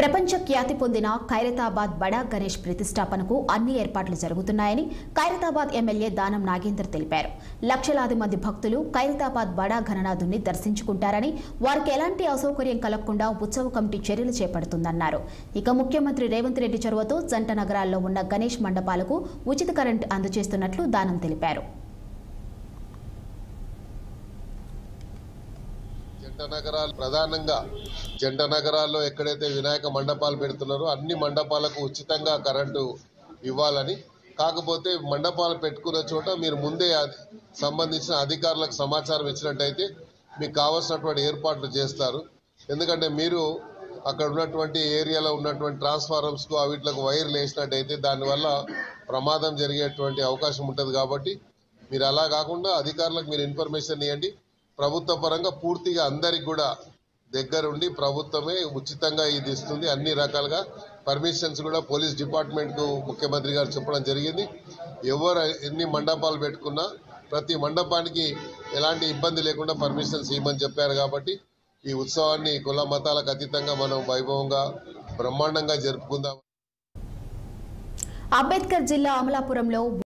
ప్రపంచ ఖ్యాతి పొందిన ఖైరతాబాద్ బడా గణేష్ ప్రతిష్టాపనకు అన్ని ఏర్పాట్లు జరుగుతున్నాయని ఖైరతాబాద్ ఎమ్మెల్యే దానం నాగేందర్ తెలిపారు లక్షలాది మంది భక్తులు ఖైరతాబాద్ బడా గణనాథుని దర్శించుకుంటారని వారికి ఎలాంటి అసౌకర్యం కలగకుండా ఉత్సవ కమిటీ చర్యలు చేపడుతుందన్నారు ఇక ముఖ్యమంత్రి రేవంత్ రెడ్డి చొరవతో జంట నగరాల్లో ఉన్న గణేష్ మండపాలకు ఉచిత కరెంటు అందజేస్తున్నట్లు దానం తెలిపారు జంట నగరాలు ప్రధానంగా జంట నగరాల్లో ఎక్కడైతే వినాయక మండపాలు పెడుతున్నారో అన్ని మండపాలకు ఉచితంగా కరెంటు ఇవ్వాలని కాకపోతే మండపాలు పెట్టుకున్న చోట మీరు ముందే అది సంబంధించిన అధికారులకు సమాచారం ఇచ్చినట్టయితే మీకు కావాల్సినటువంటి ఏర్పాట్లు చేస్తారు ఎందుకంటే మీరు అక్కడ ఉన్నటువంటి ఏరియాలో ఉన్నటువంటి ట్రాన్స్ఫార్మర్స్కు వీటికి వైర్లు వేసినట్టయితే దానివల్ల ప్రమాదం జరిగేటువంటి అవకాశం ఉంటుంది కాబట్టి మీరు అలా కాకుండా అధికారులకు మీరు ఇన్ఫర్మేషన్ ఇవ్వండి ప్రభుత్వ పరంగా పూర్తిగా అందరికి కూడా దగ్గరుండి ప్రభుత్వమే ఉచితంగా ఇది ఇస్తుంది అన్ని రకాలుగా పర్మిషన్స్ కూడా పోలీస్ డిపార్ట్మెంట్ కు ముఖ్యమంత్రి గారు చెప్పడం జరిగింది ఎవరు ఎన్ని మండపాలు పెట్టుకున్నా ప్రతి మండపానికి ఎలాంటి ఇబ్బంది లేకుండా పర్మిషన్స్ ఇవ్వమని చెప్పారు కాబట్టి ఈ ఉత్సవాన్ని కుల మతాలకు అతీతంగా మనం వైభవంగా బ్రహ్మాండంగా జరుపుకుందాం అంబేద్కర్ జిల్లా అమలాపురంలో